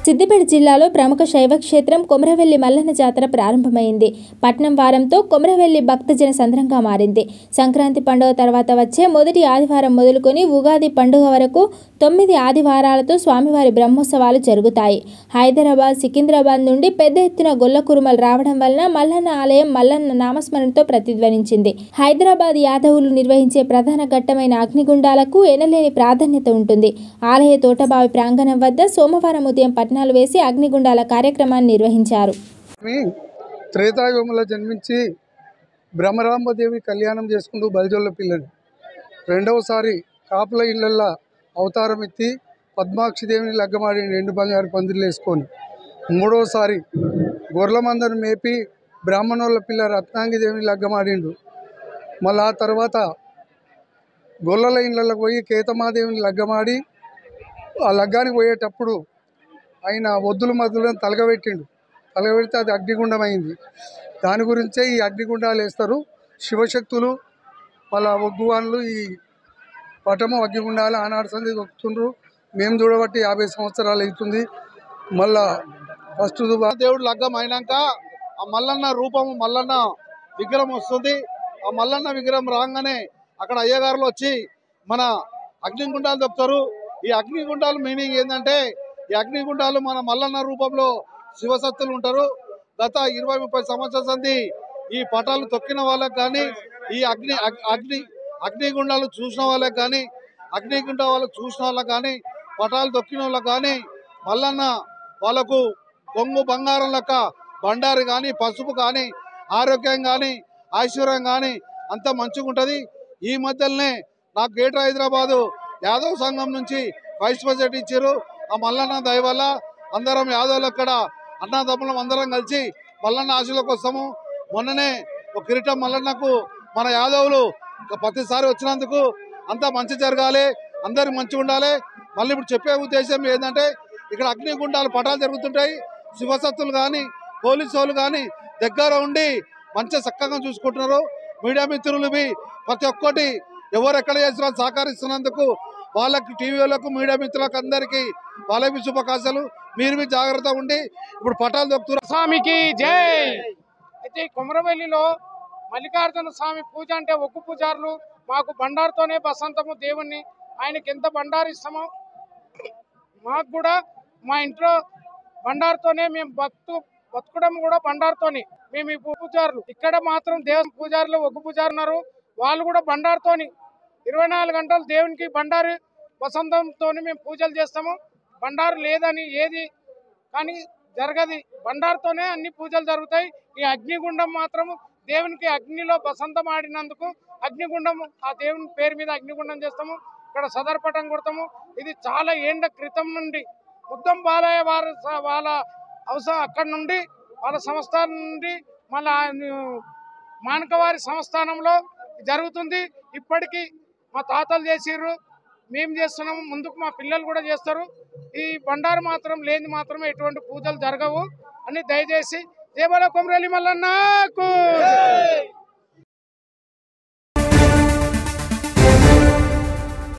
సిద్దిపేట జిల్లాలో ప్రముఖ శైవ క్షేత్రం కొమరవెల్లి మల్లన్న జాతర ప్రారంభమైంది పట్నం వారంతో కొమరవెల్లి భక్తజన సంద్రంగా మారింది సంక్రాంతి పండుగ తర్వాత వచ్చే మొదటి ఆదివారం మొదలుకొని ఉగాది పండుగ వరకు తొమ్మిది ఆదివారాలతో స్వామివారి బ్రహ్మోత్సవాలు జరుగుతాయి హైదరాబాద్ సికింద్రాబాద్ నుండి పెద్ద ఎత్తున గొల్ల కురుమలు రావడం వలన మల్లన్న ఆలయం మల్లన్న నామస్మరణతో ప్రతిధ్వనించింది హైదరాబాద్ యాదవులు నిర్వహించే ప్రధాన ఘట్టమైన అగ్నిగుండాలకు ఎనలేని ప్రాధాన్యత ఉంటుంది ఆలయ తోటబావి ప్రాంగణం వద్ద సోమవారం ఉదయం పట్నాలు వేసి అగ్నిగుండాల కార్యక్రమాన్ని నిర్వహించారు స్వామి త్రేతాయుగంలో జన్మించి బ్రహ్మరాంబదేవి కళ్యాణం చేసుకుంటూ బలిజోళ్ళ పిల్లని రెండవసారి కాపుల ఇళ్ళల్లో అవతారం ఎత్తి పద్మాక్షిదేవిని లగ్గమాడి రెండు బంగారు పందిర్లు వేసుకొని మూడవసారి గొర్రెల మందను మేపి బ్రాహ్మణోళ్ళ పిల్ల రత్నాంగిదేవిని లగ్గమాడిండు మళ్ళీ ఆ తర్వాత గొల్లల ఇళ్ళకి పోయి కేతమాదేవిని లగ్గమాడి ఆ లగ్గానికి పోయేటప్పుడు ఆయన ఒద్దులు మద్దులను తలగబెట్టిండు తలగబెడితే అది అగ్నిగుండం అయింది దాని గురించే ఈ అగ్నిగుండాలు వేస్తారు శివశక్తులు వాళ్ళ ఒగ్గువాన్లు ఈ పటము అగ్నిగుండాలు ఆనాడు సంది దొక్కుతుండ్రు మేము చూడబట్టి యాభై సంవత్సరాలు అవుతుంది మళ్ళా ఫస్ట్ దేవుడు లగ్గం అయినాక ఆ మల్లన్న రూపము మల్లన్న విగ్రహం వస్తుంది ఆ మల్లన్న విగ్రహం రాగానే అక్కడ అయ్యగారులు వచ్చి మన అగ్నిగుండాలు చెప్తారు ఈ అగ్నిగుండాలు మీనింగ్ ఏంటంటే ఈ అగ్నిగుండాలు మన మల్లన్న రూపంలో శివసత్తులు ఉంటారు గత ఇరవై ముప్పై సంవత్సరాల సంది ఈ పటాలు తొక్కిన వాళ్ళకి కానీ ఈ అగ్ని అగ్- అగ్ని అగ్నిగుండాలు చూసిన వాళ్ళకి కానీ అగ్నిగుండ వాళ్ళకి చూసిన వాళ్ళకి కానీ పటాలు తొక్కిన వాళ్ళకి కానీ మల్లన్న వాళ్ళకు కొంగు బంగారం లెక్క బండారు కానీ పసుపు కానీ ఆరోగ్యం కానీ ఐశ్వర్యం కానీ అంత మంచిగా ఉంటుంది ఈ మధ్యలోనే నాకు గ్రేటర్ హైదరాబాదు యాదవ్ సంఘం నుంచి వైస్ ప్రెసిడెంట్ ఇచ్చారు ఆ మల్లన్న దయ వల్ల అందరం యాదవులు అక్కడ అన్నదమ్ములం అందరం కలిసి మల్లన్న ఆశలకు వస్తాము మొన్ననే ఒక కిరీటం మల్లన్నకు మన యాదవులు ప్రతిసారి వచ్చినందుకు అంతా మంచి జరగాలి అందరికి మంచిగా ఉండాలి మళ్ళీ ఇప్పుడు చెప్పే ఉద్దేశం ఏంటంటే ఇక్కడ అగ్నిగుండాలు పటాలు జరుగుతుంటాయి శివసత్తులు కానీ పోలీసు వాళ్ళు కానీ దగ్గర ఉండి మంచిగా చక్కగా చూసుకుంటున్నారు మీడియా మిత్రులు బి ప్రతి ఒక్కటి ఎవరు ఎక్కడ చేసినా సహకరిస్తున్నందుకు వాళ్ళకి టీవీ వాళ్ళకు మీడియా మిత్రులకు అందరికీ వాళ్ళకి శుభాకాంక్షలు మీరు మీ జాగ్రత్తగా ఉండి ఇప్పుడు పటాలు దొక్కుతున్నారు స్వామికి జై అయితే ఈ కుమరవెల్లిలో మల్లికార్జున స్వామి పూజ అంటే ఒగ్గు పూజారులు మాకు బండారుతోనే బసంతము దేవుణ్ణి ఆయనకి ఎంత బండారు ఇస్తామో మాకు కూడా మా ఇంట్లో బండారుతోనే మేము బతు బతకడం కూడా బండారుతోని మేము ఈ పూజారులు ఇక్కడ మాత్రం దేవ పూజారులు ఒగ్గు పూజారు ఉన్నారు వాళ్ళు కూడా బండారుతోని ఇరవై నాలుగు గంటలు దేవునికి బండారు వసంతంతో మేము పూజలు చేస్తాము బండారు లేదని ఏది కానీ జరగది బండారుతోనే అన్ని పూజలు జరుగుతాయి ఈ అగ్నిగుండం మాత్రం దేవునికి అగ్నిలో బసంతం ఆడినందుకు అగ్నిగుండం ఆ దేవుని పేరు మీద అగ్నిగుండం చేస్తాము ఇక్కడ సదర్పటం కొడతాము ఇది చాలా ఏండ్ల క్రితం నుండి ముద్దం బాలయ్య వారి స- వాళ్ళ అవసరం అక్కడ నుండి వాళ్ళ సంస్థానం నుండి మళ్ళా మానకవారి సంస్థానంలో జరుగుతుంది ఇప్పటికీ మా తాతలు చేసిర్రు మేము చేస్తున్నాము ముందుకు మా పిల్లలు కూడా చేస్తారు ఈ బండారు మాత్రం లేని మాత్రం ఎటువంటి పూజలు జరగవు అని దయచేసి దేవాల కొమరలి మల్లన్నకు